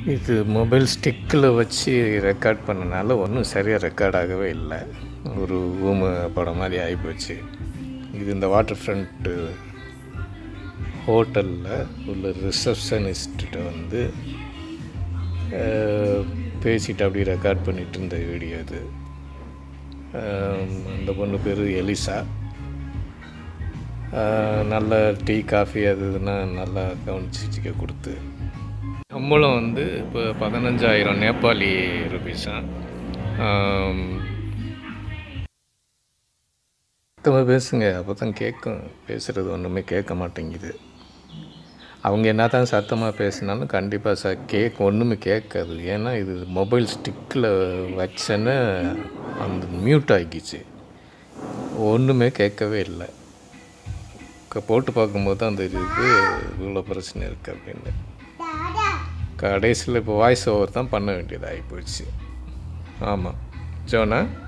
இது மொபைல் ஸ்டிக்கில் வச்சு ரெக்கார்ட் பண்ணனால ஒன்றும் சரியாக ரெக்கார்ட் ஆகவே இல்லை ஒரு ஊம படம் மாதிரி ஆகிப்போச்சு இது இந்த வாட்டர் ஃப்ரண்ட்டு ஹோட்டலில் உள்ள ரிசப்ஷனிஸ்ட்டு வந்து அஹ், பேசிட்டு அப்படியே ரெக்கார்ட் பண்ணிட்டு இருந்த வீடியோ இது அஹ், அந்த பொண்ணு பேர் எலிசா அஹ், நல்ல டீ காஃபி அது இதுனா நல்லா கவனிச்சிக்க கொடுத்து சம்பளம் வந்து இப்போ பதினஞ்சாயிரம் நேபாளி ருபீஸா சத்தமாக பேசுங்க அப்போ தான் கேட்கும் பேசுகிறது ஒன்றுமே கேட்க மாட்டேங்குது அவங்க என்ன தான் சத்தமாக பேசினாலும் கண்டிப்பாக ச கேட்க ஒன்றுமே கேட்காது ஏன்னா இது மொபைல் ஸ்டிக்கில் வச்சேன்னு அந்த மியூட் ஆகிக்கிச்சு ஒன்றுமே கேட்கவே இல்லை க- போட்டு பார்க்கும்போது தான் தெரியுது இவ்வளோ பிரச்சனை இருக்குது அப்படின்னு கடைசியில் இப்போ வாய்ஸ் ஓவர் தான் பண்ண வேண்டியதாகி போச்சு ஆமாம் ஜோனா